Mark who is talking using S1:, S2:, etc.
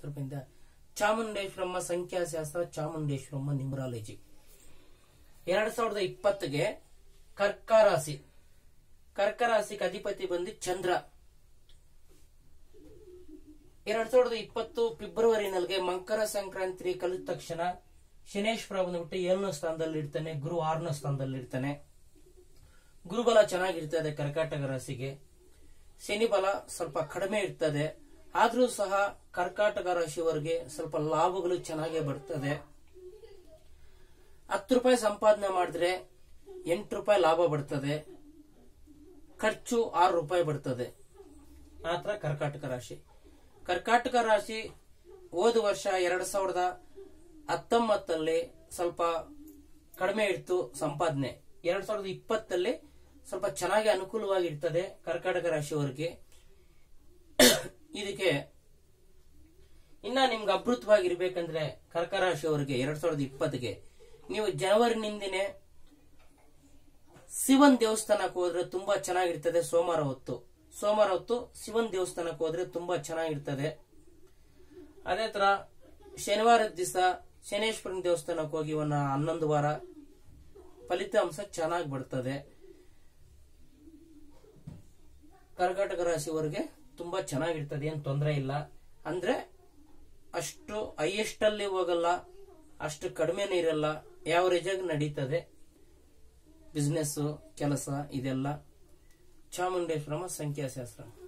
S1: ರೂಪಾಯಿಂದ ಚಾಮುಂಡೇಶ್ವರಮ್ಮ ಸಂಖ್ಯಾಶಾಸ್ತ್ರ ಚಾಮುಂಡೇಶ್ವರಮ್ಮ ನ್ಯೂಮರಾಲಜಿ ಎರಡ್ ಸಾವಿರದ ಇಪ್ಪತ್ತಿಗೆ ಕರ್ಕ ರಾಶಿ ಕರ್ಕ ರಾಶಿಗೆ ಅಧಿಪತಿ ಬಂದು ಚಂದ್ರ ಎರಡ್ ಸಾವಿರದ ಇಪ್ಪತ್ತು ಫೆಬ್ರವರಿನಲ್ಲಿಗೆ ಮಕರ ಸಂಕ್ರಾಂತಿ ಕಲಿತ ತಕ್ಷಣ ಶನೇಶ್ವರ ಬಂದ್ಬಿಟ್ಟು ಏಳನೇ ಸ್ಥಾನದಲ್ಲಿ ಇರ್ತಾನೆ ಗುರು ಆರನೇ ಸ್ಥಾನದಲ್ಲಿ ಇರ್ತಾನೆ ಗುರುಬಲ ಚೆನ್ನಾಗಿರ್ತದೆ ಕರ್ಕಾಟಕ ರಾಶಿಗೆ ಶನಿ ಬಲ ಸ್ವಲ್ಪ ಕಡಿಮೆ ಇರ್ತದೆ ಆದ್ರೂ ಸಹ ಕರ್ಕಾಟಕ ರಾಶಿಯವರಿಗೆ ಸ್ವಲ್ಪ ಲಾಭಗಳು ಚೆನ್ನಾಗೇ ಬರ್ತದೆ ಹತ್ತು ರೂಪಾಯಿ ಸಂಪಾದನೆ ಮಾಡಿದ್ರೆ ಎಂಟು ರೂಪಾಯಿ ಲಾಭ ಬರ್ತದೆ ಖರ್ಚು ಆರು ರೂಪಾಯಿ ಬರ್ತದೆ ಆತರ ಕರ್ಕಾಟಕ ರಾಶಿ ಕರ್ಕಾಟಕ ರಾಶಿ ಹೋದ ವರ್ಷ ಎರಡ್ ಸಾವಿರದ ಹತ್ತೊಂಬತ್ತಲ್ಲಿ ಸ್ವಲ್ಪ ಕಡಿಮೆ ಇತ್ತು ಸಂಪಾದನೆ ಎರಡ್ ಸಾವಿರದ ಇಪ್ಪತ್ತಲ್ಲಿ ಸ್ವಲ್ಪ ಚೆನ್ನಾಗಿ ಅನುಕೂಲವಾಗಿರ್ತದೆ ಕರ್ಕಾಟಕ ರಾಶಿಯವರಿಗೆ ಇದಕ್ಕೆ ಇನ್ನ ನಿಮ್ಗೆ ಅಭೃತವಾಗಿರ್ಬೇಕಂದ್ರೆ ಕರ್ಕ ರಾಶಿಯವರಿಗೆ ಎರಡ್ ಸಾವಿರದ ಇಪ್ಪತ್ತಿಗೆ ನೀವು ಜನವರಿನಿಂದನೇ ಶಿವನ್ ದೇವಸ್ಥಾನಕ್ಕೆ ಹೋದ್ರೆ ತುಂಬಾ ಚೆನ್ನಾಗಿರ್ತದೆ ಸೋಮವಾರ ಹೊತ್ತು ಸೋಮವಾರ ಹೊತ್ತು ಶಿವನ್ ದೇವಸ್ಥಾನಕ್ಕೆ ಹೋದ್ರೆ ತುಂಬಾ ಚೆನ್ನಾಗಿರ್ತದೆ ಅದೇ ತರ ಶನಿವಾರದ ದಿವಸ ಶನೇಶ್ವರನ ದೇವಸ್ಥಾನಕ್ಕೆ ಹೋಗಿ ಒಂದು ಹನ್ನೊಂದು ವಾರ ಫಲಿತಾಂಶ ಚೆನ್ನಾಗಿ ಬರ್ತದೆ ಕರ್ನಾಟಕ ರಾಶಿಯವರಿಗೆ ತುಂಬಾ ಚೆನ್ನಾಗಿರ್ತದೆ ಏನ್ ತೊಂದರೆ ಇಲ್ಲ ಅಂದ್ರೆ ಅಷ್ಟು ಹೈಯೆಸ್ಟ್ ಅಲ್ಲಿ ಹೋಗಲ್ಲ ಅಷ್ಟು ಕಡಿಮೆನೂ ಇರಲ್ಲ ಯಾವರೇಜ್ ಆಗಿ ನಡೀತದೆ ಬಿಸ್ನೆಸ್ ಕೆಲಸ ಇದೆಲ್ಲ ಚಾಮುಂಡೇಶ್ವರಮ್ಮ ಸಂಖ್ಯಾಶಾಸ್ತ್ರ